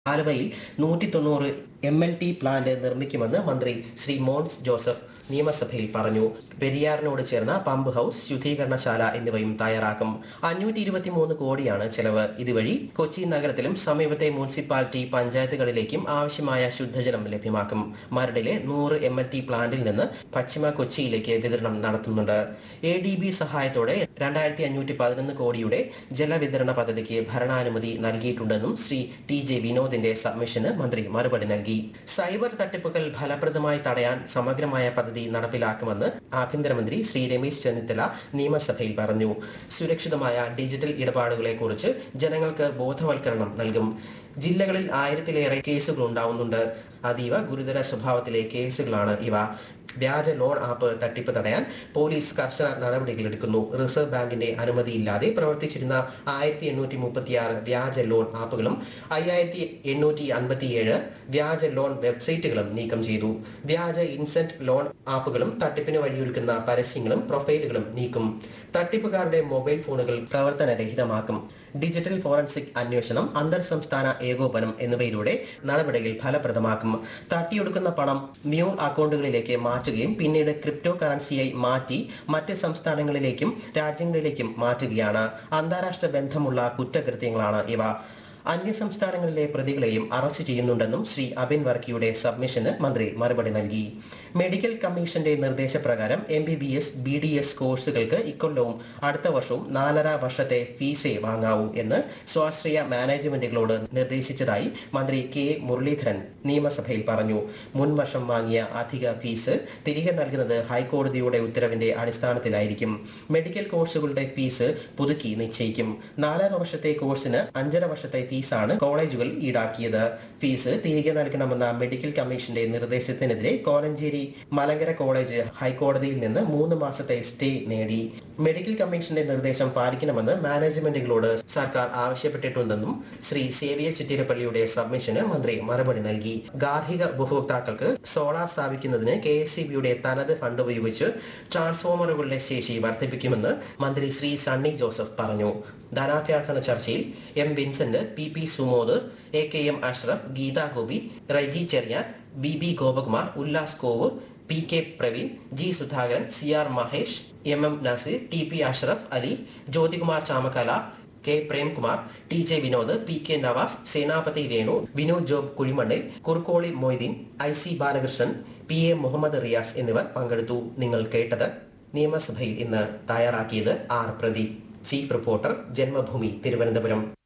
ആലുവയിൽ നൂറ്റി തൊണ്ണൂറ് എം എൽ ടി പ്ലാന്റ് നിർമ്മിക്കുമെന്ന് മന്ത്രി ശ്രീ മോൻസ് ജോസഫ് നിയമസഭയിൽ പറഞ്ഞു പെരിയാറിനോട് ചേർന്ന പമ്പ് ഹൌസ് ശുദ്ധീകരണശാല എന്നിവയും തയ്യാറാക്കും അഞ്ഞൂറ്റി ഇരുപത്തിമൂന്ന് കോടിയാണ് ചെലവ് ഇതുവഴി കൊച്ചി നഗരത്തിലും സമീപത്തെ മുനിസിപ്പാലിറ്റി പഞ്ചായത്തുകളിലേക്കും ആവശ്യമായ ശുദ്ധജലം ലഭ്യമാക്കും മരടിലെ നൂറ് എം എൽ ടി പ്ലാന്റിൽ നിന്ന് പശ്ചിമ കൊച്ചിയിലേക്ക് വിതരണം നടത്തുന്നുണ്ട് എ ഡി ബി സഹായത്തോടെ രണ്ടായിരത്തി അഞ്ഞൂറ്റി പതിനൊന്ന് കോടിയുടെ ജലവിതരണ പദ്ധതിക്ക് ഭരണാനുമതി നൽകിയിട്ടുണ്ടെന്നും ശ്രീ ടി ജെ വിനോദിന്റെ സബ്മിഷന് മന്ത്രി മറുപടി നൽകി സൈബർ തട്ടിപ്പുകൾ ഫലപ്രദമായി തടയാൻ സമഗ്രമായ പദ്ധതി നടപ്പിലാക്കുമെന്ന് ആഭ്യന്തരമന്ത്രി ശ്രീ രമേശ് ചെന്നിത്തല നിയമസഭയിൽ പറഞ്ഞു സുരക്ഷിതമായ ഡിജിറ്റൽ ഇടപാടുകളെക്കുറിച്ച് ജനങ്ങൾക്ക് ബോധവൽക്കരണം നൽകും ജില്ലകളിൽ ആയിരത്തിലേറെ കേസുകൾ ഉണ്ടാവുന്നുണ്ട് അതീവ ഗുരുതര സ്വഭാവത്തിലെ കേസുകളാണ് ഇവ വ്യാജ ലോൺ ആപ്പ് തട്ടിപ്പ് തടയാൻ പോലീസ് കർശന നടപടികളെടുക്കുന്നു റിസർവ് ബാങ്കിന്റെ അനുമതിയില്ലാതെ പ്രവർത്തിച്ചിരുന്ന ആയിരത്തി എണ്ണൂറ്റി മുപ്പത്തിയാറ് വ്യാജ ലോൺ ആപ്പുകളും അയ്യായിരത്തി എണ്ണൂറ്റി അൻപത്തിയേഴ് വ്യാജ ലോൺ വെബ്സൈറ്റുകളും നീക്കം ചെയ്തു വ്യാജ ഇൻസെന്റ് ലോൺ ആപ്പുകളും തട്ടിപ്പിന് വഴിയൊരുക്കുന്ന പരസ്യങ്ങളും പ്രൊഫൈലുകളും നീക്കും തട്ടിപ്പുകാരുടെ മൊബൈൽ ഫോണുകൾ പ്രവർത്തനരഹിതമാക്കും ഡിജിറ്റൽ ഫോറൻസിക് അന്വേഷണം അന്തർ സംസ്ഥാന ഏകോപനം എന്നിവയിലൂടെ നടപടികൾ ഫലപ്രദമാക്കും തട്ടിയെടുക്കുന്ന പണം മ്യൂൾ അക്കൗണ്ടുകളിലേക്ക് മാറ്റുകയും പിന്നീട് ക്രിപ്റ്റോ കറൻസിയായി മാറ്റി മറ്റ് സംസ്ഥാനങ്ങളിലേക്കും രാജ്യങ്ങളിലേക്കും മാറ്റുകയാണ് അന്താരാഷ്ട്ര ബന്ധമുള്ള കുറ്റകൃത്യങ്ങളാണ് ഇവ അന്യസംസ്ഥാനങ്ങളിലെ പ്രതികളെയും അറസ്റ്റ് ചെയ്യുന്നുണ്ടെന്നും ശ്രീ അബിൻ വർക്കിയുടെ സബ്മിഷന് മന്ത്രി മറുപടി നൽകി മെഡിക്കൽ കമ്മീഷന്റെ നിർദ്ദേശപ്രകാരം M B B S B D S കോഴ്സുകൾക്ക് ഇക്കൊല്ലവും അടുത്ത വർഷവും നാലര വർഷത്തെ ഫീസേ വാങ്ങാവൂ എന്ന് സ്വാശ്രയ മാനേജ്മെന്റുകളോട് നിർദ്ദേശിച്ചതായി മന്ത്രി കെ മുരളീധരൻ നിയമസഭയിൽ പറഞ്ഞു മുൻ വർഷം വാങ്ങിയ അധിക ഫീസ് തിരികെ നൽകുന്നത് ഹൈക്കോടതിയുടെ ഉത്തരവിന്റെ അടിസ്ഥാനത്തിലായിരിക്കും മെഡിക്കൽ കോഴ്സുകളുടെ ഫീസ് പുതുക്കി നിശ്ചയിക്കും നാലര വർഷത്തെ കോഴ്സിന് അഞ്ചര വർഷത്തെ ഫീസാണ് കോളേജുകൾ ഈടാക്കിയത് ഫീസ് തിരികെ നൽകണമെന്ന മെഡിക്കൽ കമ്മീഷന്റെ നിർദ്ദേശത്തിനെതിരെ കോലഞ്ചേരി മലങ്കര കോളേജ് ഹൈക്കോടതിയിൽ നിന്ന് മൂന്ന് മാസത്തെ സ്റ്റേ നേടി മെഡിക്കൽ കമ്മീഷന്റെ നിർദ്ദേശം പാലിക്കണമെന്ന് മാനേജ്മെന്റുകളോട് സർക്കാർ ആവശ്യപ്പെട്ടിട്ടുണ്ടെന്നും ശ്രീ സേവിയർ ചിറ്റിരപ്പള്ളിയുടെ സബ്മിഷന് മന്ത്രി മറുപടി നൽകി ഗാർഹിക ഉപഭോക്താക്കൾക്ക് സോളാർ സ്ഥാപിക്കുന്നതിന് കെ എസ് സി ബിയുടെ തനത് ഫണ്ട് ഉപയോഗിച്ച് ട്രാൻസ്ഫോമറുകളുടെ ശേഷി വർദ്ധിപ്പിക്കുമെന്ന് മന്ത്രി ശ്രീ സണ്ണി ജോസഫ് പറഞ്ഞു ധനാഭ്യർത്ഥന ചർച്ചയിൽ M Vincent P P Sumod A K M Ashraf Geetha Gopi Reji Cherian B B Gopakumar Ullas കോവ് P K Praveen G Sudhakaran C R Mahesh M M Nazeer T P Ashraf Ali Jyothikumar Chamakkala K Premkumar T J Vinod P K Navas Senapathi Venu Vinod Job Kuzhimannil Kurukkoli Moideen I C Balakrishnan P A Muhammad Riyas എന്നിവർ പങ്കെടുത്തു നിങ്ങൾ കേട്ടത് നിയമസഭയിൽ ഇന്ന് തയ്യാറാക്കിയത് R Pradeep chief reporter Janmabhumi Thiruvananthapuram